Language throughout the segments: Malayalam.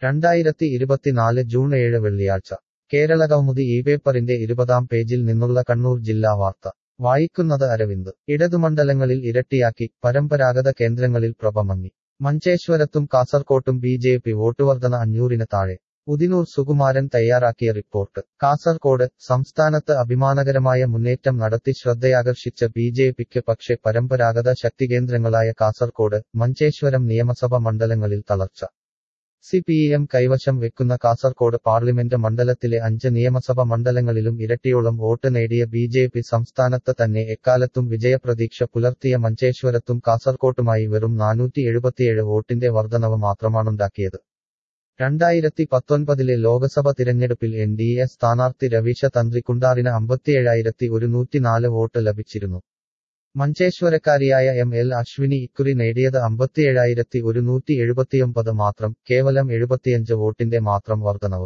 രണ്ടായിരത്തി ഇരുപത്തിനാല് ജൂൺ ഏഴ് വെള്ളിയാഴ്ച കേരളകൗമുദി ഈ പേപ്പറിന്റെ ഇരുപതാം പേജിൽ നിന്നുള്ള കണ്ണൂർ ജില്ലാ വാർത്ത വായിക്കുന്നത് അരവിന്ദ് ഇടതുമണ്ഡലങ്ങളിൽ ഇരട്ടിയാക്കി പരമ്പരാഗത കേന്ദ്രങ്ങളിൽ പ്രഭ മങ്ങി മഞ്ചേശ്വരത്തും കാസർകോട്ടും ബി ജെ പി വോട്ടുവർധന അഞ്ഞൂറിന് താഴെ ഉദിനൂർ സുകുമാരൻ തയ്യാറാക്കിയ റിപ്പോർട്ട് കാസർകോട് സംസ്ഥാനത്ത് അഭിമാനകരമായ മുന്നേറ്റം നടത്തി ശ്രദ്ധയാകർഷിച്ച ബി ജെ പിക്ക് പക്ഷേ പരമ്പരാഗത ശക്തികേന്ദ്രങ്ങളായ കാസർകോട് മഞ്ചേശ്വരം നിയമസഭ മണ്ഡലങ്ങളിൽ തളർച്ച സി പി എം കൈവശം വെക്കുന്ന കാസർകോട് പാർലമെന്റ് മണ്ഡലത്തിലെ അഞ്ച് നിയമസഭ മണ്ഡലങ്ങളിലും ഇരട്ടിയോളം വോട്ട് നേടിയ ബി ജെ പി സംസ്ഥാനത്ത് തന്നെ എക്കാലത്തും വിജയപ്രതീക്ഷ പുലർത്തിയ മഞ്ചേശ്വരത്തും കാസർകോട്ടുമായി വെറും നാനൂറ്റി എഴുപത്തിയേഴ് വോട്ടിന്റെ വർധനവ് മാത്രമാണുണ്ടാക്കിയത് രണ്ടായിരത്തി പത്തൊൻപതിലെ ലോക്സഭ തിരഞ്ഞെടുപ്പിൽ എൻ ഡി എ സ്ഥാനാർത്ഥി രവീശ തന്ത്രിക്കുണ്ടാറിന് അമ്പത്തിയേഴായിരത്തി ഒരുന്നൂറ്റിനാല് വോട്ട് ലഭിച്ചിരുന്നു മഞ്ചേശ്വരക്കാരിയായ എം എൽ അശ്വിനി ഇക്കുറി നേടിയത് അമ്പത്തിയേഴായിരത്തി ഒരുന്നൂറ്റി എഴുപത്തിയൊമ്പത് മാത്രം കേവലം എഴുപത്തിയഞ്ച് വോട്ടിന്റെ മാത്രം വർധനവ്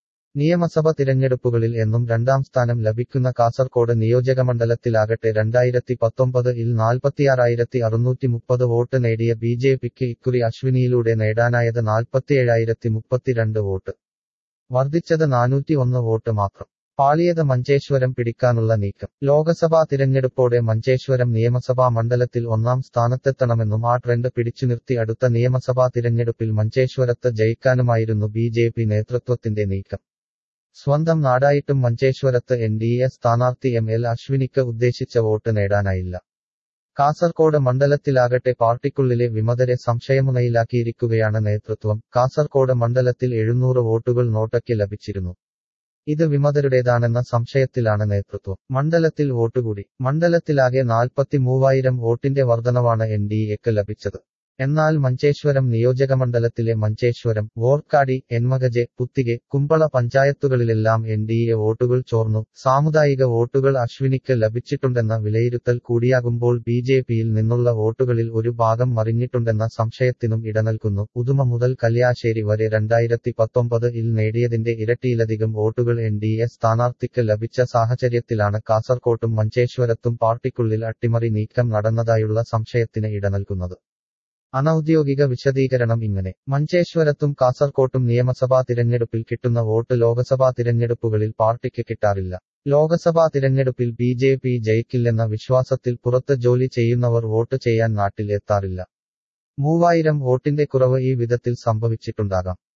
നിയമസഭ തിരഞ്ഞെടുപ്പുകളിൽ എന്നും രണ്ടാം സ്ഥാനം ലഭിക്കുന്ന കാസർകോട് നിയോജകമണ്ഡലത്തിലാകട്ടെ രണ്ടായിരത്തി പത്തൊമ്പത് ഇൽ നാൽപ്പത്തിയാറായിരത്തി അറുന്നൂറ്റി മുപ്പത് വോട്ട് നേടിയ ബി ജെ പിക്ക് ഇക്കുറി അശ്വിനിയിലൂടെ നേടാനായത് നാൽപ്പത്തിയേഴായിരത്തി മുപ്പത്തിരണ്ട് വോട്ട് വർദ്ധിച്ചത് നാനൂറ്റി ഒന്ന് വോട്ട് മാത്രം പാളിയത് മഞ്ചേശ്വരം പിടിക്കാനുള്ള നീക്കം ലോക്സഭാ തിരഞ്ഞെടുപ്പോടെ മഞ്ചേശ്വരം നിയമസഭാ മണ്ഡലത്തിൽ ഒന്നാം സ്ഥാനത്തെത്തണമെന്നും ആ ട്രെൻഡ് പിടിച്ചു നിർത്തി അടുത്ത നിയമസഭാ തിരഞ്ഞെടുപ്പിൽ മഞ്ചേശ്വരത്ത് ജയിക്കാനുമായിരുന്നു ബി ജെ പി നേതൃത്വത്തിന്റെ നീക്കം സ്വന്തം നാടായിട്ടും മഞ്ചേശ്വരത്ത് എൻ ഡി എ സ്ഥാനാർത്ഥി എം എൽ അശ്വിനിക്ക് ഉദ്ദേശിച്ച വോട്ട് നേടാനായില്ല കാസർകോട് മണ്ഡലത്തിലാകട്ടെ പാർട്ടിക്കുള്ളിലെ വിമതരെ സംശയമുനയിലാക്കിയിരിക്കുകയാണ് നേതൃത്വം കാസർകോട് മണ്ഡലത്തിൽ എഴുന്നൂറ് വോട്ടുകൾ നോട്ടയ്ക്ക് ലഭിച്ചിരുന്നു ഇത് വിമതരുടേതാണെന്ന സംശയത്തിലാണ് നേതൃത്വം മണ്ഡലത്തിൽ വോട്ടുകൂടി മണ്ഡലത്തിലാകെ നാൽപ്പത്തി മൂവായിരം വോട്ടിന്റെ വർധനവാണ് എൻ ഡി എക്ക് ലഭിച്ചത് എന്നാൽ മഞ്ചേശ്വരം നിയോജകമണ്ഡലത്തിലെ മഞ്ചേശ്വരം വോർക്കാടി എന്മകജെ പുത്തികെ കുമ്പള പഞ്ചായത്തുകളിലെല്ലാം എൻ ഡി എ വോട്ടുകൾ ചോർന്നു സാമുദായിക വോട്ടുകൾ അശ്വിനിക്ക് ലഭിച്ചിട്ടുണ്ടെന്ന വിലയിരുത്തൽ കൂടിയാകുമ്പോൾ ബി ജെ പിയിൽ നിന്നുള്ള വോട്ടുകളിൽ ഒരു ഭാഗം മറിഞ്ഞിട്ടുണ്ടെന്ന സംശയത്തിനും ഇടനൽകുന്നു ഉദുമ മുതൽ കല്യാശ്ശേരി വരെ രണ്ടായിരത്തി പത്തൊമ്പത് ഇൽ നേടിയതിന്റെ ഇരട്ടിയിലധികം വോട്ടുകൾ എൻ ഡി എ സ്ഥാനാർത്ഥിക്ക് ലഭിച്ച സാഹചര്യത്തിലാണ് കാസർകോട്ടും മഞ്ചേശ്വരത്തും പാർട്ടിക്കുള്ളിൽ അട്ടിമറി നീക്കം നടന്നതായുള്ള സംശയത്തിന് ഇടനൽകുന്നത് അനൌദ്യോഗിക വിശദീകരണം ഇങ്ങനെ മഞ്ചേശ്വരത്തും കാസർകോട്ടും നിയമസഭാ തിരഞ്ഞെടുപ്പിൽ കിട്ടുന്ന വോട്ട് ലോക്സഭാ തിരഞ്ഞെടുപ്പുകളിൽ പാർട്ടിക്ക് കിട്ടാറില്ല ലോക്സഭാ തിരഞ്ഞെടുപ്പിൽ ബി ജെ പി ജയിക്കില്ലെന്ന വിശ്വാസത്തിൽ പുറത്ത് ജോലി ചെയ്യുന്നവർ വോട്ട് ചെയ്യാൻ നാട്ടിൽ എത്താറില്ല മൂവായിരം വോട്ടിന്റെ കുറവ് ഈ വിധത്തിൽ സംഭവിച്ചിട്ടുണ്ടാകാം